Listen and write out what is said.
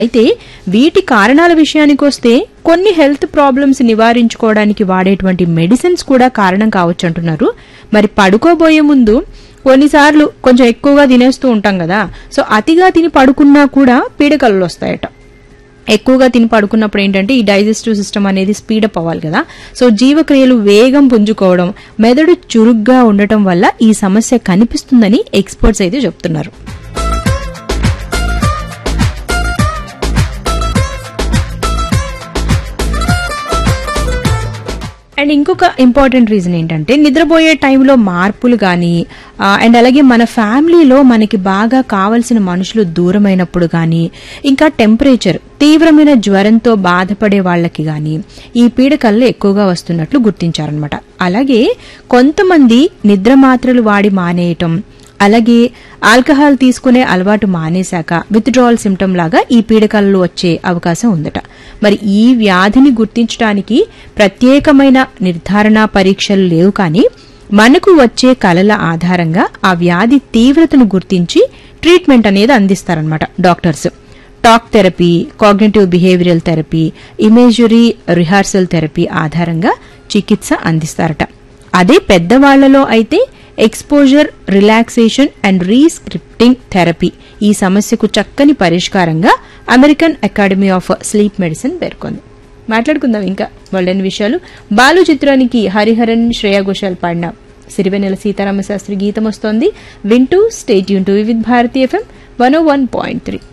అయితే వీటి కారణాల విషయానికి వస్తే కొన్ని హెల్త్ ప్రాబ్లమ్స్ నివారించుకోవడానికి వాడేటువంటి మెడిసిన్స్ కూడా కారణం కావచ్చు అంటున్నారు మరి పడుకోబోయే ముందు కొన్నిసార్లు కొంచెం ఎక్కువగా తినేస్తూ ఉంటాం కదా సో అతిగా తిని పడుకున్నా కూడా పీడకలు వస్తాయట ఎక్కువగా తిని పడుకున్నప్పుడు ఏంటంటే ఈ డైజెస్టివ్ సిస్టమ్ అనేది స్పీడప్ అవ్వాలి కదా సో జీవక్రియలు వేగం పుంజుకోవడం మెదడు చురుగ్గా ఉండటం వల్ల ఈ సమస్య కనిపిస్తుందని ఎక్స్పర్ట్స్ అయితే చెప్తున్నారు అండ్ ఇంకొక ఇంపార్టెంట్ రీజన్ ఏంటంటే నిద్రపోయే టైంలో మార్పులు కానీ అండ్ అలాగే మన ఫ్యామిలీలో మనకి బాగా కావలసిన మనుషులు దూరమైనప్పుడు కానీ ఇంకా టెంపరేచర్ తీవ్రమైన జ్వరంతో బాధపడే వాళ్ళకి కానీ ఈ పీడకల్లు ఎక్కువగా వస్తున్నట్లు గుర్తించారనమాట అలాగే కొంతమంది నిద్ర మాత్రలు వాడి మానేయటం అలాగే ఆల్కహాల్ తీసుకునే అలవాటు మానేశాక విత్డ్రావల్ సిమ్టమ్ లాగా ఈ పీడకలలు వచ్చే అవకాశం ఉందట మరి ఈ వ్యాధిని గుర్తించడానికి ప్రత్యేకమైన నిర్ధారణ పరీక్షలు లేవు కానీ మనకు వచ్చే కలల ఆధారంగా ఆ వ్యాధి తీవ్రతను గుర్తించి ట్రీట్మెంట్ అనేది అందిస్తారనమాట doctors talk therapy cognitive behavioural therapy imagery rehearsal therapy ఆధారంగా చికిత్స అందిస్తారట అదే పెద్దవాళ్లలో అయితే exposure relaxation and rescripting therapy ఈ సమస్యకు చక్కని పరిష్కారంగా American academy of sleep medicine పేర్కొంది మాట్లాడుకుందాం ఇంకా వాళ్ళని విషయాలు బాలు చిత్రానికి హరిహరన్ శ్రేయా ఘోషాల్ పాడిన సిరివెన్నెల సీతారామ శాస్త్రి గీతం వస్తోంది వింటూ స్టేట్ యూన్ to with Bharati FM one one point three